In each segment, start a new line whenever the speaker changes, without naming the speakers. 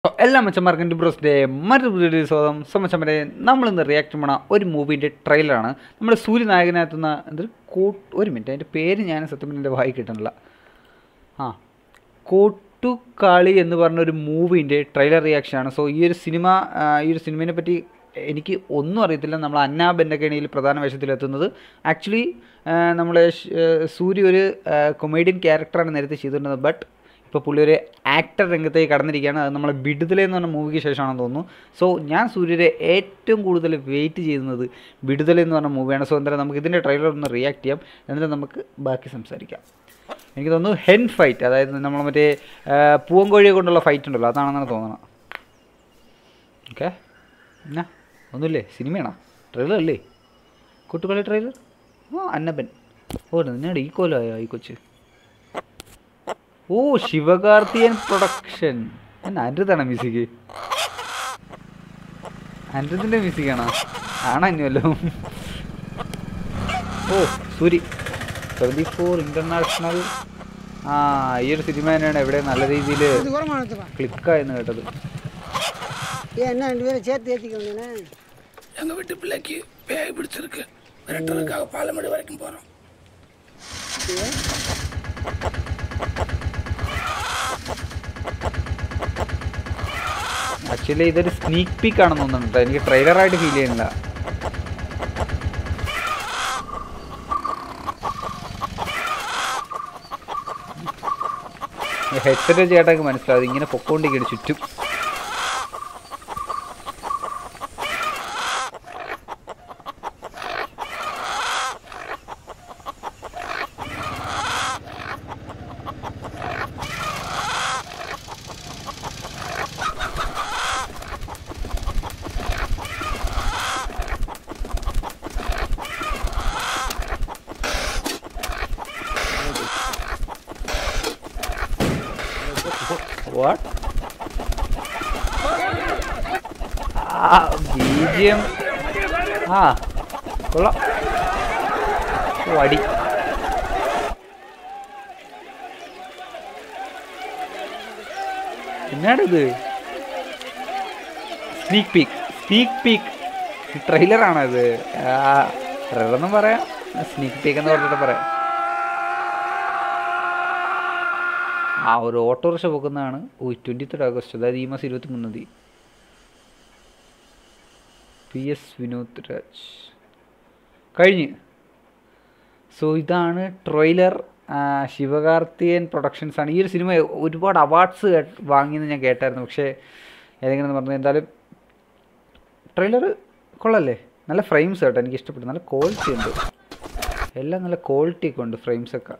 എല്ലാ മച്ചന്മാർക്കും ഡിബ്രോസിൻ്റെ മറ്റൊരു പുതിയൊരു സ്വാഗതം സോ മച്ചന്മാരെ നമ്മളിന്ന് റിയാക്ട് ചെയ്യണ ഒരു മൂവിൻ്റെ ട്രെയിലറാണ് നമ്മുടെ സൂര്യനായകനകത്തുന്ന എന്തൊരു കൂട്ട് ഒരു മിനിറ്റ് അതിൻ്റെ പേര് ഞാൻ സത്യം പറഞ്ഞാൽ എൻ്റെ വായി കിട്ടണില്ല ആ കോട്ടുകാളി എന്ന് പറഞ്ഞ ഒരു മൂവിൻ്റെ ട്രെയിലർ റിയാക്ഷനാണ് സോ ഈ ഒരു സിനിമ ആ, ഈ ഒരു സിനിമയെ പറ്റി എനിക്ക് ഒന്നും അറിയത്തില്ല നമ്മൾ അന്നാ ബെന്നൊക്കെയാണ് ഇതിൽ പ്രധാന വേഷത്തിലെത്തുന്നത് ആക്ച്വലി നമ്മളെ ഷ്- ഏ, സൂര്യ ഒരു കൊമേഡിയൻ ക്യാരക്ടറാണ് നേരത്തെ ചെയ്തിരുന്നത് ബട്ട് ഇപ്പോൾ പുള്ളി ഒരു ആക്ടർ രംഗത്തേക്ക് കടന്നിരിക്കുകയാണ് അത് നമ്മളെ വിടുതല എന്ന് പറഞ്ഞ മൂവിക്ക് ശേഷമാണെന്ന് തോന്നുന്നു സോ ഞാൻ സൂര്യരെ ഏറ്റവും കൂടുതൽ വെയിറ്റ് ചെയ്യുന്നത് വിടുതല എന്ന് പറഞ്ഞ മൂവിയാണ് സോ എന്തായാലും നമുക്ക് ഇതിൻ്റെ ട്രെയിലർ ഒന്ന് റിയാക്ട് ചെയ്യാം എന്നിട്ട് നമുക്ക് ബാക്കി സംസാരിക്കാം എനിക്ക് തോന്നുന്നു ഹെൻ ഫൈറ്റ് അതായത് നമ്മൾ മറ്റേ ആ, പൂവൻകോഴിയെ കൊണ്ടുള്ള ഫൈറ്റ് ഉണ്ടല്ലോ അതാണെന്നാണ് തോന്നുന്നത് ഓക്കെ എന്നാ ഒന്നുമില്ലേ സിനിമയാണോ ട്രെയിലർ അല്ലേ കുട്ടികളെ ട്രെയിലർ ആ അന്നപ്പൻ ഓ നിന്നോട് ഈ കോലമായോ ഈ കൊച്ച് ഓ ശിവകാർത്തിയൻ പ്രൊഡക്ഷൻ എന്നാ അനിരുദ്ധാണ് മ്യൂസിക് അനിരുദ്ധിൻ്റെ മ്യൂസിക്കാണോ ആണോ അന്യമല്ലോ ഓ സൂരി ട്വൻറ്റി ഫോർ ഇൻ്റർനാഷണൽ ആ ഈ ഒരു സിനിമ തന്നെയാണ് എവിടെ നല്ല രീതിയിൽ
இது கூட எடுத்துப்பா
ക്ലിക്കായെന്ന് കേട്ടത്
ஏன் என்ன ரெண்டு பேரும் சேர்த்து ஏற்றிக்க வேண்டியனே
எங்க வீட்டு பிள்ளைக்கு பேய் பிடிச்சிருக்கு விரட்டுறதுக்காக பாலமேடு வரைக்கும் போறோம்
ആക്ച്വലി ഇതൊരു സ്നീക്ക് പീക്ക് ആണെന്ന് തോന്നുന്നുണ്ട് എനിക്ക് ട്രെയിലറായിട്ട് ഫീൽ ചെയ്യുന്നില്ല ഹെഡ്സെറ്റ് ചേട്ടൊക്കെ മനസ്സിലാവും ഇങ്ങനെ പൊക്കോണ്ടിരിക്കുകയാണ് ചുറ്റും വാട്ട് ആ ബീജിയം ആ കൊള്ളാം ഓ, അടി എന്നാണിത് സ്നീക്ക് പീക്ക് സ്നീക്ക് പീക്ക് ട്രെയിലറാണോ ഇത് ട്രെയിലർ എന്നും പറയാം സ്നീക്ക് പീക്ക് എന്ന് പറഞ്ഞിട്ട് പറയാം ആ ഒരു ഓട്ടോറിക്ഷ പോകുന്നതാണ് ഓ ട്വൻറ്റി തേർഡ് ആഗസ്റ്റ് അതായത് ഈ മാസം ഇരുപത്തി മൂന്നാം തീയതി പി എസ് വിനോദ് രാജ് കഴിഞ്ഞ് സോ ഇതാണ് ട്രെയിലർ ശിവകാർത്തിയൻ പ്രൊഡക്ഷൻസ് ആണ് ഈ ഒരു സിനിമ ഒരുപാട് അവാർഡ്സ് വാങ്ങിയെന്ന് ഞാൻ കേട്ടായിരുന്നു പക്ഷേ ഏതെങ്കിലും പറഞ്ഞു എന്തായാലും ട്രെയിലർ കൊള്ളല്ലേ നല്ല ഫ്രെയിംസ് കേട്ടോ എനിക്ക് ഇഷ്ടപ്പെട്ടു നല്ല ക്വാളിറ്റി ഉണ്ട് എല്ലാം നല്ല ക്വാളിറ്റി ഒക്കെ ഉണ്ട് ഫ്രെയിംസ് ഒക്കെ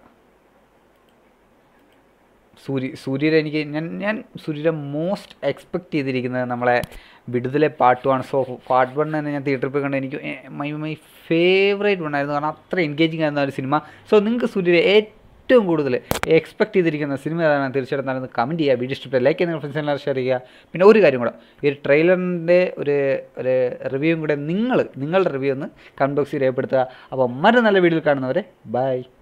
സൂര്യ സൂര്യരെ എനിക്ക് ഞാൻ ഞാൻ സൂര്യരെ മോസ്റ്റ് എക്സ്പെക്ട് ചെയ്തിരിക്കുന്നത് നമ്മളെ Viduthalai part one so part one തന്നെ ഞാൻ തിയേറ്ററിൽ പോയി കണ്ട് എനിക്ക് മൈ മൈ ഫേവറേറ്റ് വൺ ആയിരുന്നു കാരണം അത്ര എൻഗേജിങ് ആയിരുന്ന ഒരു സിനിമ സോ നിങ്ങൾക്ക് സൂര്യരെ ഏറ്റവും കൂടുതൽ എക്സ്പെക്ട് ചെയ്തിരിക്കുന്ന സിനിമ ഏതാണ് തീർച്ചയായിട്ടും തന്നെ കമൻറ്റ് ചെയ്യുക വീഡിയോ ഇഷ്ടപ്പെട്ട ലൈക്ക് ചെയ്യുന്ന ഫ്രണ്ട്സ് എല്ലാവരും ഷെയർ ചെയ്യുക പിന്നെ ഒരു കാര്യം കൂടെ ഈ ഒരു ട്രെയിലറിൻ്റെ ഒരു ഒരു റിവ്യൂവും കൂടെ നിങ്ങൾ നിങ്ങളുടെ റിവ്യൂ ഒന്ന് കമൻറ്റ് ബോക്സിൽ രേഖപ്പെടുത്തുക അപ്പോൾ മറ്റു നല്ല വീഡിയോയിൽ കാണുന്നവരെ ബൈ